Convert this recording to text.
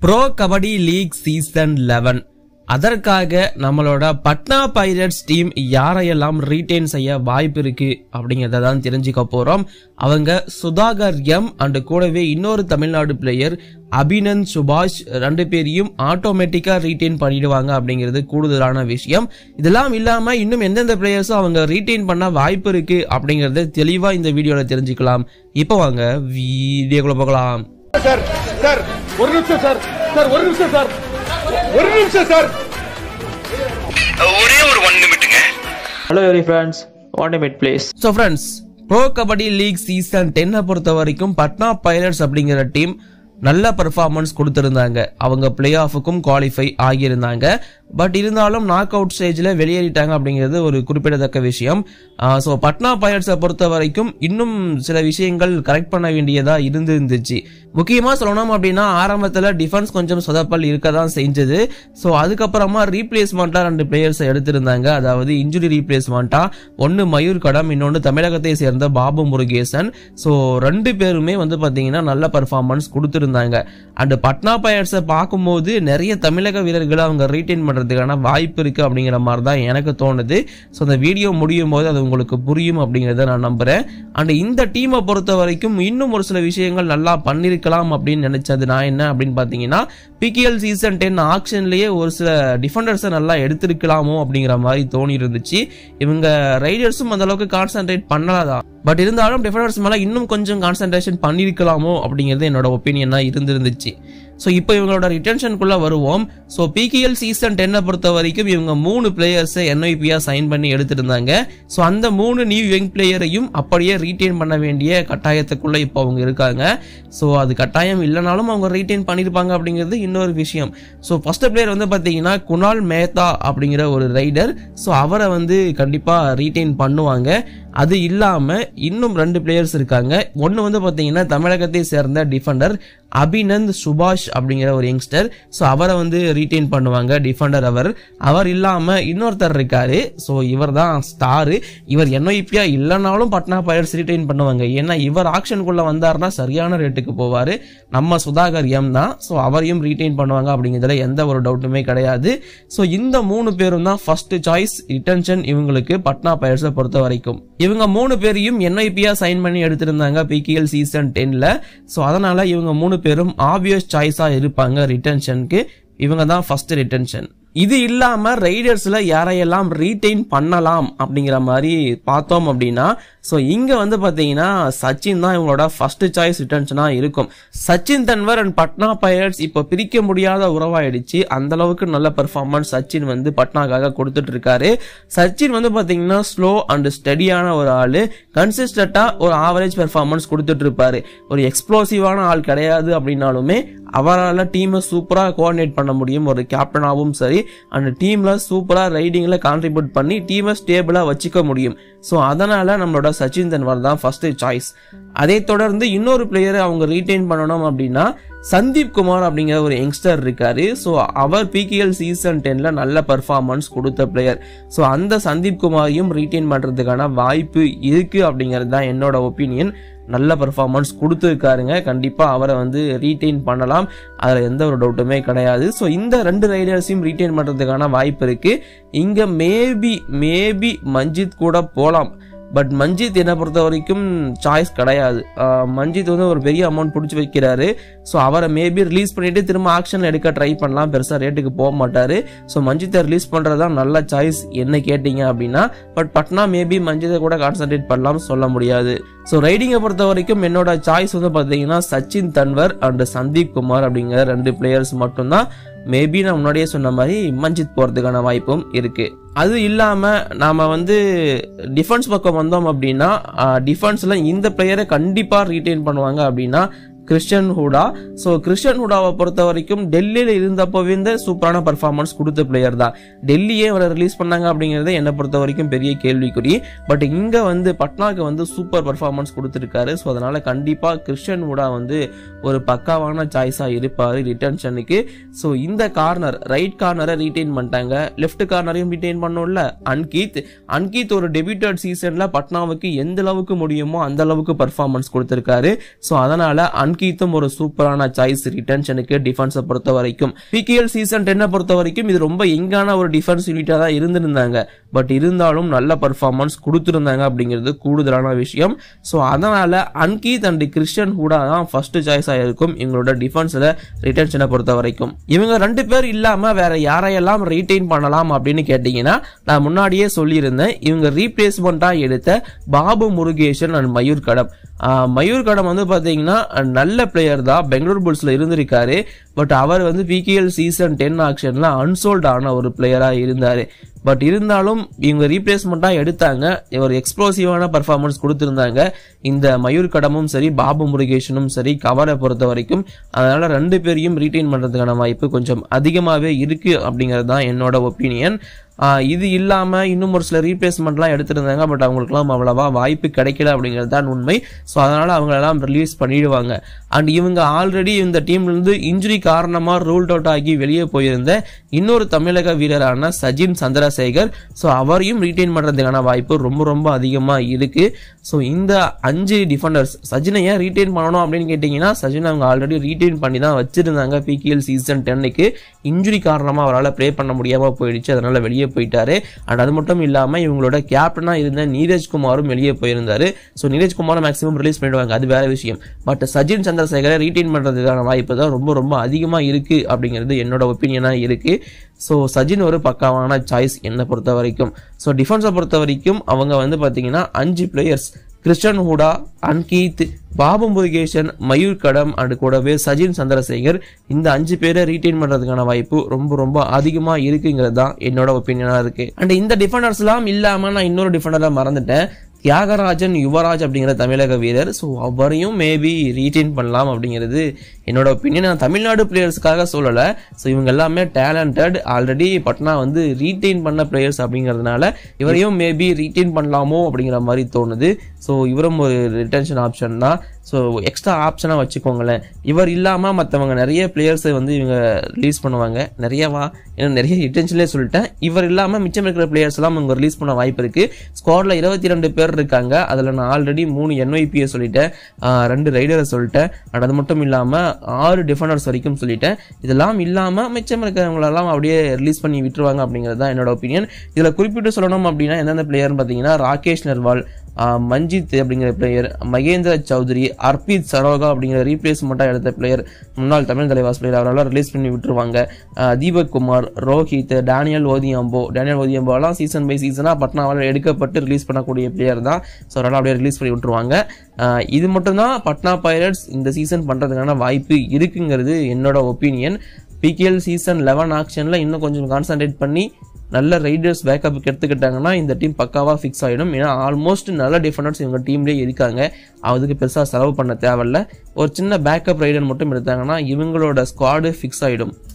bro kabaddi league season eleven அதற்காக நம்மளோட Patna pirates team யாரையெல்லாம் ரீட்டைன் செய்ய வாய்ப்பு இருக்கு அப்படிங்கறத தான் தெரிஞ்சுக்க போறோம் அவங்க சுதாகர் எம் அண்ட் கூடவே இன்னொரு தமிழ்நாடு பிளேயர் அபினந்த் சுபாஷ் ரெண்டு பேரையும் ஆட்டோமேட்டிக்கா ரீட்டைன் பண்ணிடுவாங்க அப்படிங்கிறது கூடுதலான விஷயம் இதெல்லாம் இல்லாம இன்னும் எந்தெந்த பிளேயர்ஸும் அவங்க ரீட்டைன் பண்ண வாய்ப்பு இருக்கு அப்படிங்கறத தெளிவா இந்த வீடியோல தெரிஞ்சுக்கலாம் இப்போ வாங்க வீடியோக்குள்ள போகலாம் சார் சார் ஒரு நிமிஷம் சார் சார் ஒரு நிமிஷம் சார் ஒரு நிமிஷம் சார் ஒரே ஒரு ஒன் நிமிட்டுங்க hello every friends want mid please so friends pro kabaddi league season டென்னை பொறுத்த வரைக்கும் பட்னா பைலட்ஸ் அப்படிங்கிற டீம் நல்ல பெர்ஃபார்மன்ஸ் கொடுத்திருந்தாங்க அவங்க பிளே ஆஃபுக்கும் குவாலிஃபை ஆகியிருந்தாங்க பட் இருந்தாலும் நாக் அவுட் ஸ்டேஜில் வெளியேறிட்டாங்க அப்படிங்கிறது ஒரு குறிப்பிடத்தக்க விஷயம் ஸோ பட்னா பைலட்ஸை பொறுத்த வரைக்கும் இன்னும் சில விஷயங்கள் கரெக்ட் பண்ண வேண்டியதா இருந்து இருந்துச்சு முக்கியமாக சொல்லணும் அப்படின்னா ஆரம்பத்தில் டிஃபென்ஸ் கொஞ்சம் சொதப்பல் இருக்க தான் செஞ்சது ஸோ அதுக்கப்புறமா ரீப்ளேஸ்மெண்ட்டாக ரெண்டு பிளேயர்ஸை எடுத்திருந்தாங்க அதாவது இன்ஜுரி ரீப்ளேஸ்மெண்ட்டாக ஒன்று மயூர் கடம் இன்னொன்று தமிழகத்தை சேர்ந்த பாபு முருகேசன் ஸோ ரெண்டு பேருமே வந்து பார்த்தீங்கன்னா நல்ல பர்ஃபார்மன்ஸ் கொடுத்துருந்தாங்க அண்ட் பட்னா பயர்ஸை பார்க்கும்போது நிறைய தமிழக வீரர்களை அவங்க ரீட்டைன் பண்ணுறதுக்கான வாய்ப்பு இருக்குது அப்படிங்கிற மாதிரி தான் எனக்கு தோணுது ஸோ அந்த வீடியோ முடியும் போது அது உங்களுக்கு புரியும் அப்படிங்கிறத நான் நம்புகிறேன் அண்ட் இந்த டீமை பொறுத்த வரைக்கும் இன்னும் ஒரு சில விஷயங்கள் நல்லா பண்ணியிருக்கலாம் அப்படின்னு நினைச்சது நான் என்ன அப்படின்னு பார்த்தீங்கன்னா பிகேஎல் சீசன் டென் ஆக்ஷன்லேயே ஒரு சில டிஃபெண்டர்ஸை நல்லா எடுத்திருக்கலாமோ அப்படிங்கிற மாதிரி தோணி இருந்துச்சு இவங்க ரைடர்ஸும் அந்த அளவுக்கு கான்சென்ட்ரேட் பண்ணலாதான் பட் இருந்தாலும் டிஃபெண்டர்ஸ் மேலே இன்னும் கொஞ்சம் கான்சென்ட்ரேஷன் பண்ணியிருக்கலாமோ அப்படிங்கிறது என்னோட ஒப்பீனியனாக இருந்திருந்துச்சு ஸோ இப்போ இவங்களோட ரிட்டன்ஷனுக்குள்ள வருவோம் ஸோ பிகேஎல் சீசன் டென்னை பொறுத்த வரைக்கும் இவங்க மூணு பிளேயர்ஸை என்ஐபியா சைன் பண்ணி எடுத்திருந்தாங்க ஸோ அந்த மூணு நியூ யங் பிளேயரையும் அப்படியே ரீட்டைன் பண்ண வேண்டிய கட்டாயத்துக்குள்ள இப்போ அவங்க இருக்காங்க ஸோ அது கட்டாயம் இல்லைனாலும் அவங்க ரீட்டைன் பண்ணியிருப்பாங்க அப்படிங்கிறது இன்னொரு விஷயம் ஸோ ஃபர்ஸ்ட் பிளேயர் வந்து பார்த்தீங்கன்னா குணால் மேத்தா அப்படிங்கிற ஒரு ரைடர் ஸோ அவரை வந்து கண்டிப்பாக ரீட்டைன் பண்ணுவாங்க அது இல்லாமல் இன்னும் ரெண்டு பிளேயர்ஸ் இருக்காங்க ஒன்று வந்து பார்த்தீங்கன்னா தமிழகத்தை சேர்ந்த டிஃபெண்டர் அபிநந்த் சுபாஷ் அப்படிங்கிற ஒரு யங்ஸ்டர் ஸோ அவரை வந்து ரீட்டைன் பண்ணுவாங்க டிஃபெண்டர் அவர் அவர் இல்லாமல் இன்னொருத்தர் இருக்காரு ஸோ இவர் தான் ஸ்டாரு இவர் என்ஐபியா இல்லைனாலும் பட்னா பைரட்ஸ் ரீட்டைன் பண்ணுவாங்க ஏன்னா இவர் ஆக்ஷனுக்குள்ள வந்தாருன்னா சரியான ரேட்டுக்கு போவார் நம்ம சுதாகர் எம் தான் ஸோ அவரையும் ரீட்டைன் பண்ணுவாங்க அப்படிங்கிறதுல எந்த ஒரு டவுட்டுமே கிடையாது ஸோ இந்த மூணு பேரும் தான் ஃபர்ஸ்ட் சாய்ஸ் ரிட்டன்ஷன் இவங்களுக்கு பட்னா பைரட்ஸை பொறுத்த வரைக்கும் இவங்க மூணு பேரையும் என்ஐபியா சைன் பண்ணி எடுத்திருந்தாங்க பிகேஎல் சீசன் டென்ல ஸோ அதனால இவங்க மூணு பேரும் ஆப்வியஸ் சாய்ஸா இருப்பாங்க ரிட்டன்ஷனுக்கு இவங்க தான் ஃபர்ஸ்ட் ரிட்டன்ஷன் இது இல்லாம ரைடர்ஸ்ல யாரையெல்லாம் ரீட்டைன் பண்ணலாம் அப்படிங்கிற மாதிரி பார்த்தோம் அப்படின்னா ஸோ இங்க வந்து பாத்தீங்கன்னா சச்சின் தான் இவங்களோட ஃபர்ஸ்ட் சாய்ஸ் ரிட்டர்ன்ஸ்னா இருக்கும் சச்சின் தன்வர் அண்ட் பட்னா பைரட்ஸ் இப்போ பிரிக்க முடியாத உறவாயிடுச்சு அந்த அளவுக்கு நல்ல பெர்ஃபார்மன்ஸ் சச்சின் வந்து பட்னாக்காக கொடுத்துட்டு இருக்காரு சச்சின் வந்து பாத்தீங்கன்னா ஸ்லோ அண்ட் ஸ்டடியான ஒரு ஆளு கன்சிஸ்டண்டா ஒரு ஆவரேஜ் பெர்ஃபார்மன்ஸ் கொடுத்துட்டு இருப்பாரு ஒரு எக்ஸ்ப்ளோசிவான ஆள் கிடையாது அப்படின்னாலுமே அவரால் டீமை சூப்பராக கோஆர்டினேட் பண்ண முடியும் ஒரு கேப்டனாகவும் சரி அந்த டீமில் சூப்பராக ரைடிங்கில் கான்ட்ரிபியூட் பண்ணி டீமை ஸ்டேபிளாக வச்சுக்க முடியும் ஸோ அதனால் நம்மளோட சச்சின் தன்வர் தான் ஃபர்ஸ்ட் சாய்ஸ் அதை தொடர்ந்து இன்னொரு பிளேயரை அவங்க ரீட்டைன் பண்ணணும் அப்படின்னா சந்தீப் குமார் அப்படிங்கிற ஒரு யங்ஸ்டர் இருக்காரு ஸோ அவர் பிகேஎல் சீசன் டென்ல நல்ல பர்ஃபார்மன்ஸ் கொடுத்த பிளேயர் ஸோ அந்த சந்தீப் குமாரையும் ரீட்டைன் பண்ணுறதுக்கான வாய்ப்பு இருக்கு அப்படிங்கிறது தான் என்னோட ஒப்பீனியன் நல்ல பர்ஃபார்மன்ஸ் கொடுத்துருக்காருங்க கண்டிப்பாக அவரை வந்து ரீட்டைன் பண்ணலாம் அதில் எந்த ஒரு டவுட்டுமே கிடையாது ஸோ இந்த ரெண்டு ரைடர்ஸையும் ரீட்டைன் பண்ணுறதுக்கான வாய்ப்பு இருக்குது இங்கே மேபி மேபி மஞ்சித் கூட போகலாம் பட் மஞ்சித் என்னை பொறுத்த வரைக்கும் சாய்ஸ் கிடையாது ஆஹ் மஞ்சித் வந்து ஒரு பெரிய அமௌண்ட் பிடிச்சி வைக்கிறாரு ஸோ அவரை மேபி ரிலீஸ் பண்ணிட்டு திரும்ப ஆக்ஷன் எடுக்க ட்ரை பண்ணலாம் பெருசாக ரேட்டுக்கு போக மாட்டாரு ஸோ மஞ்சித்தை ரிலீஸ் பண்ணுறது தான் நல்ல சாய்ஸ் என்ன கேட்டிங்க அப்படின்னா பட் பட்னா மேபி மஞ்சித்தை கூட கான்சென்ட்ரேட் பண்ணலாம் சொல்ல முடியாது ஸோ ரைடிங்கை பொறுத்த வரைக்கும் என்னோட சாய்ஸ் வந்து பார்த்தீங்கன்னா சச்சின் தன்வர் அண்ட் சந்தீப் குமார் அப்படிங்கிற ரெண்டு பிளேயர்ஸ் மட்டும்தான் மேபி நான் முன்னாடியே சொன்ன மாதிரி மஞ்சித் போகிறதுக்கான வாய்ப்பும் இருக்கு அது இல்லாமல் நாம் வந்து டிஃபென்ஸ் பக்கம் வந்தோம் அப்படின்னா டிஃபென்ஸில் இந்த பிளேயரை கண்டிப்பாக ரீட்டைன் பண்ணுவாங்க அப்படின்னா கிறிஸ்டியன் ஹூடா ஸோ கிறிஸ்டியன் ஹூடாவை பொறுத்த வரைக்கும் டெல்லியில் இருந்தப்போவே இந்த சூப்பரான பர்ஃபார்மன்ஸ் கொடுத்த பிளேயர் தான் டெல்லியே அவரை ரிலீஸ் பண்ணாங்க அப்படிங்கிறது என்னை பொறுத்த வரைக்கும் பெரிய கேள்விக்குறி பட் இங்கே வந்து பட்னாக்கு வந்து சூப்பர் பர்ஃபார்மன்ஸ் கொடுத்துருக்காரு ஸோ அதனால் கண்டிப்பாக கிறிஸ்டியன் ஹூடா வந்து ஒரு பக்காவான சாய்ஸாக இருப்பார் ரிட்டன்ஷனுக்கு ஸோ இந்த கார்னர் ரைட் கார்னரை ரீட்டைன் பண்ணிட்டாங்க லெஃப்ட் கார்னரையும் ரீட்டைன் பண்ணோம்ல அன்கீத் அன்கீத் ஒரு டெபியூட்டட் சீசனில் பட்னாவுக்கு எந்த அளவுக்கு முடியுமோ அந்த அளவுக்கு பர்ஃபார்மன்ஸ் கொடுத்துருக்காரு ஸோ அதனால் அன்கீத்தும் ஒரு சூப்பரான சாய்ஸ் ரிட்டன்ஷனுக்கு டிஃபென்ஸை பொறுத்த வரைக்கும் பிகேஎல் சீசன் டென்னை பொறுத்த வரைக்கும் இது ரொம்ப எங்கான ஒரு டிஃபென்ஸ் யூனிட்டாக தான் இருந்திருந்தாங்க பட் இருந்தாலும் நல்ல பர்ஃபார்மன்ஸ் கொடுத்துருந்தாங்க அப்படிங்கிறது கூடுதலான விஷயம் ஸோ அதனால அன்கீத் அண்ட் கிறிஸ்டியன் ஹூடா தான் ஃபர்ஸ்ட் சாய்ஸாக இருக்கும் இவங்களோட டிஃபென்ஸில் ரிட்டன்ஷனை பொறுத்த வரைக்கும் இவங்க ரெண்டு பேர் இல்லாமல் வேற யாரையெல்லாம் ரீட்டைன் பண்ணலாம் அப்படின்னு கேட்டிங்கன்னா நான் முன்னாடியே சொல்லியிருந்தேன் இவங்க ரீப்ளேஸ்மெண்ட்டாக எடுத்த பாபு முருகேசன் அண்ட் மயூர் கடம் ஆஹ் மயூர் கடம் வந்து பார்த்தீங்கன்னா நல்ல பிளேயர் தான் பெங்களூர் புல்ஸில் இருந்திருக்காரு பட் அவர் வந்து பிகேஎல் சீசன் டென் ஆக்ஷனில் அன்சோல்ட் ஆன ஒரு பிளேயராக இருந்தார் பட் இருந்தாலும் இவங்க ரீப்ளேஸ்மெண்ட்டாக எடுத்தாங்க ஒரு எக்ஸ்ப்ளோசிவான பர்ஃபார்மன்ஸ் கொடுத்துருந்தாங்க இந்த மயூர் கடமும் சரி பாபு முருகேஷனும் சரி கவரை பொறுத்த வரைக்கும் அதனால ரெண்டு பேரையும் ரீட்டைன் பண்ணுறதுக்கான வாய்ப்பு கொஞ்சம் அதிகமாகவே இருக்கு அப்படிங்கிறது தான் என்னோட ஒப்பீனியன் இது இல்லாமல் இன்னும் ஒரு சில ரீப்ளேஸ்மெண்ட்லாம் எடுத்திருந்தாங்க பட் அவங்களுக்குலாம் அவ்வளவா வாய்ப்பு கிடைக்கல அப்படிங்கிறது தான் உண்மை ஸோ அதனால் அவங்களெல்லாம் ரிலீஸ் பண்ணிடுவாங்க அண்ட் இவங்க ஆல்ரெடி இந்த டீம்லேருந்து இன்ஜுரி காரணமாக ரூல்ட் அவுட் ஆகி வெளியே போயிருந்த இன்னொரு தமிழக வீரரான சஜின் சந்திரசேகர் ஸோ அவரையும் ரீட்டைன் பண்ணுறதுக்கான வாய்ப்பு ரொம்ப ரொம்ப அதிகமாக இருக்குது ஸோ இந்த அஞ்சு டிஃபெண்டர்ஸ் சஜினை ஏன் ரீட்டைன் பண்ணணும் அப்படின்னு கேட்டிங்கன்னா சஜின் அவங்க ஆல்ரெடி ரீட்டைன் பண்ணி தான் வச்சிருந்தாங்க பிகேஎல் சீசன் டென்னுக்கு இன்ஜுரி காரணமாக அவரால் ப்ளே பண்ண முடியாமல் போயிடுச்சு அதனால் வெளியே போயிட்டாரு அண்ட் அது மட்டும் இல்லாமல் இவங்களோட கேப்டனாக இருந்த நீரஜ் குமாரும் வெளியே போயிருந்தாரு ஸோ நீரஜ் குமாரை மேக்ஸிமம் ரிலீஸ் பண்ணிடுவாங்க அது வேற விஷயம் பட் சஜின் சந்திரசேகரை ரீட்டைன் பண்ணுறதுக்கான வாய்ப்பு தான் ரொம்ப ரொம்ப அதிகமாக இருக்குது அப்படிங்கிறது என்னோட ஒப்பீனியனாக இருக்குது ஸோ சஜின் ஒரு பக்காவான சாய்ஸ் என்னை பொறுத்த வரைக்கும் ஸோ டிஃபென்ஸை பொறுத்த வரைக்கும் அவங்க வந்து பார்த்தீங்கன்னா அஞ்சு players Christian Hooda Ankit Babu Murugesan Mayur Kadam and கூடவே சஜின் சந்திரசேகர் இந்த அஞ்சு பேரை ரீட்டைன் பண்றதுக்கான வாய்ப்பு ரொம்ப ரொம்ப அதிகமா இருக்குங்கிறது தான் என்னோட ஒப்பீனியனா இருக்கு அண்ட் இந்த டிஃபெண்டர்ஸ் எல்லாம் இல்லாம நான் இன்னொரு டிஃபெண்டரை மறந்துட்டேன் தியாகராஜன் யுவராஜ் அப்படிங்கிற தமிழக வீரர் ஸோ அவரையும் மேபி ரீட்டைன் பண்ணலாம் அப்படிங்கிறது என்னோட ஒப்பீனியன் நான் தமிழ்நாடு பிளேயர்ஸ்க்காக சொல்லலை ஸோ இவங்க எல்லாமே டேலண்டட் ஆல்ரெடி பட்னா வந்து ரீட்டைன் பண்ண பிளேயர்ஸ் அப்படிங்கிறதுனால இவரையும் மேபி ரீட்டைன் பண்ணலாமோ அப்படிங்கிற மாதிரி தோணுது ஸோ இவரும் ஒரு ரிட்டன்ஷன் ஆப்ஷன் தான் ஸோ எக்ஸ்ட்ரா ஆப்ஷனாக வச்சுக்கோங்களேன் இவர் இல்லாமல் மற்றவங்க நிறைய பிளேயர்ஸை வந்து இவங்க ரிலீஸ் பண்ணுவாங்க நிறையவா ஏன்னா நிறைய ரிட்டன்ஷன்லேயே சொல்லிட்டேன் இவர் இல்லாமல் மிச்சம் இருக்கிற பிளேயர்ஸ் எல்லாம் இவங்க ரிலீஸ் பண்ண வாய்ப்பு இருக்குது ஸ்குவாடில் இருபத்தி ரெண்டு பேர் இருக்காங்க அதில் நான் ஆல்ரெடி மூணு என்ஒய்பியை சொல்லிட்டேன் ஆஹ் ரெண்டு ரைடரை சொல்லிட்டேன் அண்ட் அது மட்டும் இல்லாமல் ஆறு டிஃபெண்டர்ஸ் வரைக்கும் சொல்லிட்டேன் இதெல்லாம் இல்லாமல் மிச்சம் இருக்கிறவங்களெல்லாம் அப்படியே ரிலீஸ் பண்ணி விட்டுருவாங்க அப்படிங்கிறது தான் என்னோட ஒப்பீனியன் இதில் குறிப்பிட்டு சொல்லணும் அப்படின்னா எந்தெந்த பிளேயர்னு பார்த்தீங்கன்னா ராகேஷ் நர்வால் ஆஹ் மஞ்சித் அப்படிங்கிற பிளேயர் மகேந்திர சௌத்ரி அர்பித் சரோகா அப்படிங்கிற ரீப்ளேஸ்மெண்ட்டாக எடுத்த பிளேயர் முன்னாள் தமிழ் தலைவாஸ் பிளேயர் அவரெல்லாம் ரிலீஸ் பண்ணி விட்டுருவாங்க ஆஹ் Deepak Kumar Rohit Daniel Odhiambo Daniel ஓதியம்போலாம் சீசன் பை சீசனாக பட்னாவால் எடுக்கப்பட்டு ரிலீஸ் பண்ணக்கூடிய பிளேயர் தான் ஸோ அதனால் அப்படியே ரிலீஸ் பண்ணி விட்டுருவாங்க ஆஹ் இது மட்டும்தான் பட்னா பைரட்ஸ் இந்த சீசன் பண்ணுறதுக்கான வாய்ப்பு இருக்குங்கிறது என்னோட ஒப்பீனியன் பிகேஎல் சீசன் லெவன் ஆக்ஷனில் இன்னும் கொஞ்சம் கான்சன்ட்ரேட் பண்ணி நல்ல ரைடர்ஸ் பேக்கப் எடுத்துக்கிட்டாங்கன்னா இந்த டீம் பக்காவாக ஃபிக்ஸ் ஆகிடும் ஏன்னா ஆல்மோஸ்ட் நல்ல டிஃபெண்டர்ஸ் இவங்க டீம்லேயே இருக்காங்க அதுக்கு பெருசாக செலவு பண்ண தேவையில்ல ஒரு சின்ன பேக்கப் ரைடர் மட்டும் எடுத்தாங்கன்னா இவங்களோட ஸ்குவாடு ஃபிக்ஸ் ஆகிடும்